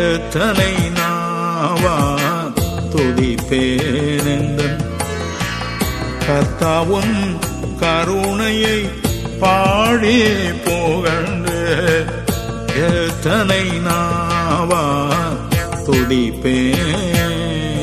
எத்தனை நாவா துதிப்பேனெந்தன் கர்த்தாவும் கருணையை பாடி புகழ்ந்து எத்தனை நாவா துதிப்பேன்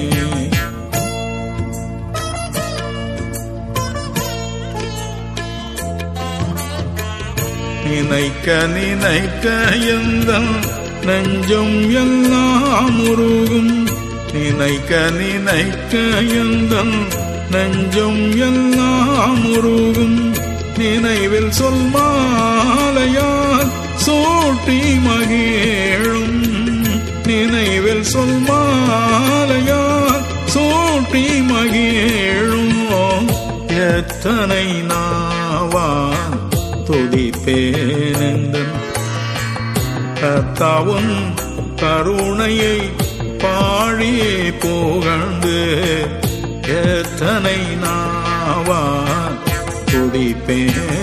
நினைக்க நினைக்க எந்த நெஞ்சும் எல்லாம் உருகும் நினைக்க நினைக்க எந்த நெஞ்சும் எல்லாம் உருகும் நினைவில் சொல் மாலையால் சூட்டி மகிழும் நினைவில் சொல் மாலையால் சூட்டி மகிழும் எத்தனை நாவான் துதிப்பேனெந்தன் கர்த்தாவும் கருணையை பாடி புகழ்ந்து எத்தனை நாவா துதிப்பேன்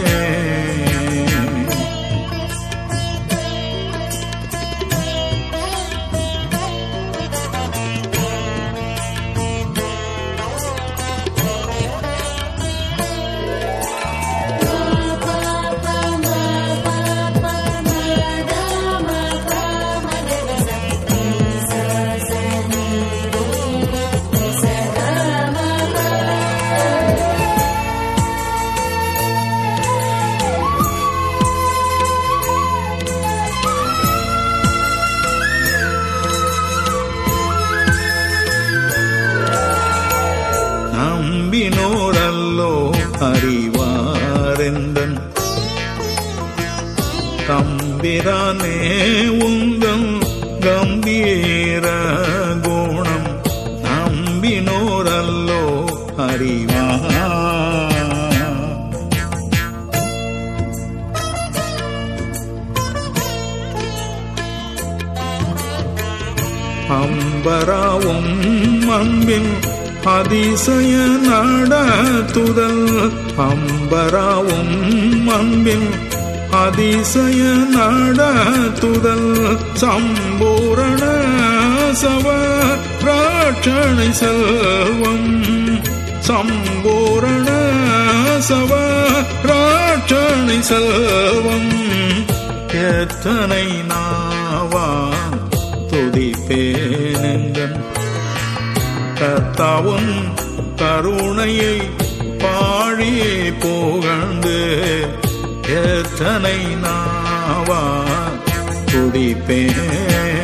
நம்பினோரல்லோ அறிவாரெந்தன் தம்பிரானே உந்தம் கம்பீர குணம் நம்பினோரல்லோ அறிவா அம்பராவும் அன்பின் அதிசய நடத்துதல் அம்பராவும் அன்பின் அதிசய நடத்துதல் சம்பூரண சவ ராட்சணை செல்வம் சம்பூரண சவ ராட்சணை செல்வம் எத்தனை நாவான் துதிப்பேனெங்கன் கர்த்தாவும் கருணையை பாடி புகழ்ந்து எத்தனை நாவா துதிப்பேன்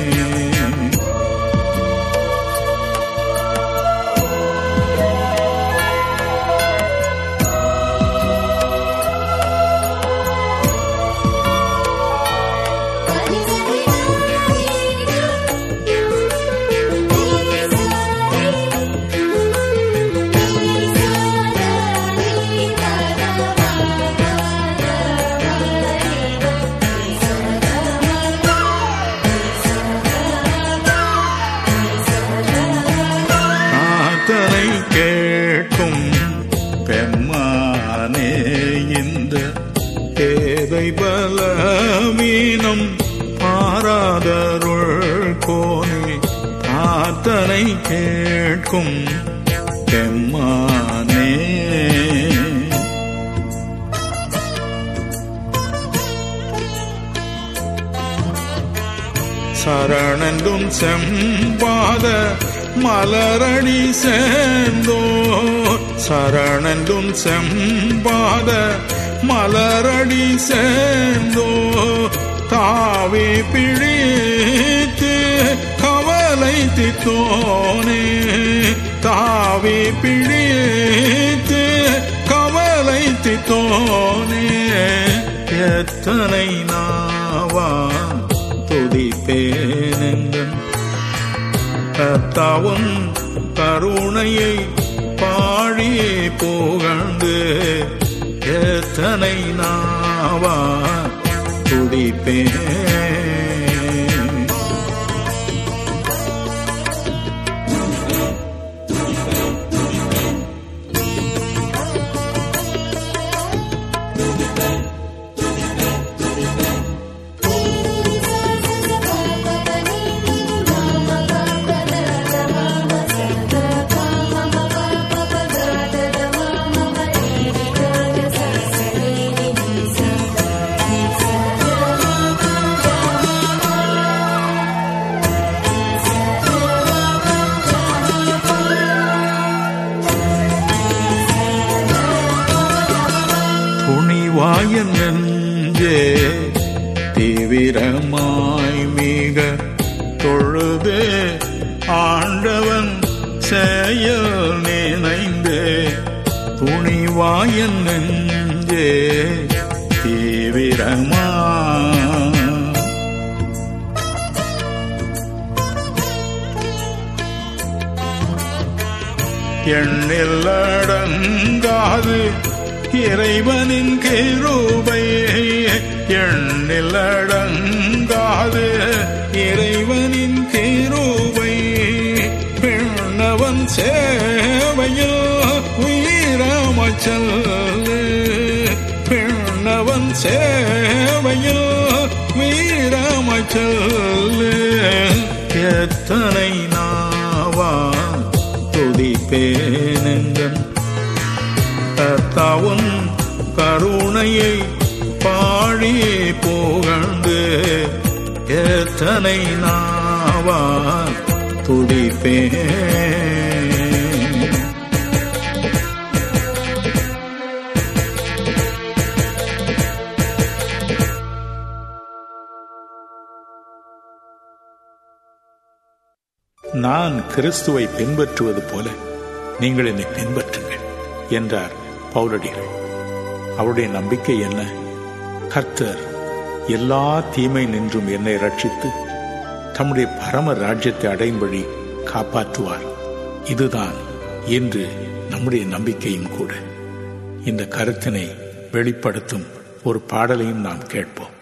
ஆத்தனை கேட்கும் பெம்மானே இந்த பேதை பலவீனம் பாராதருள் கோனே ஆத்தனை கேட்கும் பெம்மானே சரணென்றும் செம்பாத மலரடி சேர்ந்தோ சரணென்றும் செம்பாத மலரடி சேர்ந்தோ தாவி பிழித்து கவலை தித்தோனே தாவி பிழித்து கவலை தித்தோனே எத்தனை நாவான் துதிப்பேனெங்கன் கர்த்தாவும் கருணையை பாடி புகழ்ந்து எத்தனை நாவா துதிப்பேன் Thank you. துணிவாயன் நெஞ்சே தீவிரமாய் மிக தொழுது ஆண்டவன் செயல் நினைந்து துணிவாயன் நெஞ்சே தீவிரமா எண்ணில் அடங்காது இறைவனின் கிருபை எண்ணில் அடங்காது இறைவனின் கிருபை பெண்ணவன் சேவையில் உயிரமச்சல் பெண்ணவன் சேவையில் வீரமச்சல் எத்தனை நாவா துதிப்பேனெங்கன் கர்த்தாவும் கருணையை பாழி புகழ்ந்து எத்தனை நாவா துதிப்பேன் நான் கிறிஸ்துவை பின்பற்றுவது போல நீங்கள் என்னை பின்பற்றுங்கள் என்றார் பவுலடிகள் அவருடைய நம்பிக்கை என்ன கர்த்தர் எல்லா தீமை நின்றும் என்னை ரட்சித்து தம்முடைய பரம ராஜ்யத்தை அடையும்படி காப்பாற்றுவார் இதுதான் இன்று நம்முடைய நம்பிக்கையும் கூட இந்த கருத்தினை வெளிப்படுத்தும் ஒரு பாடலையும் நாம் கேட்போம்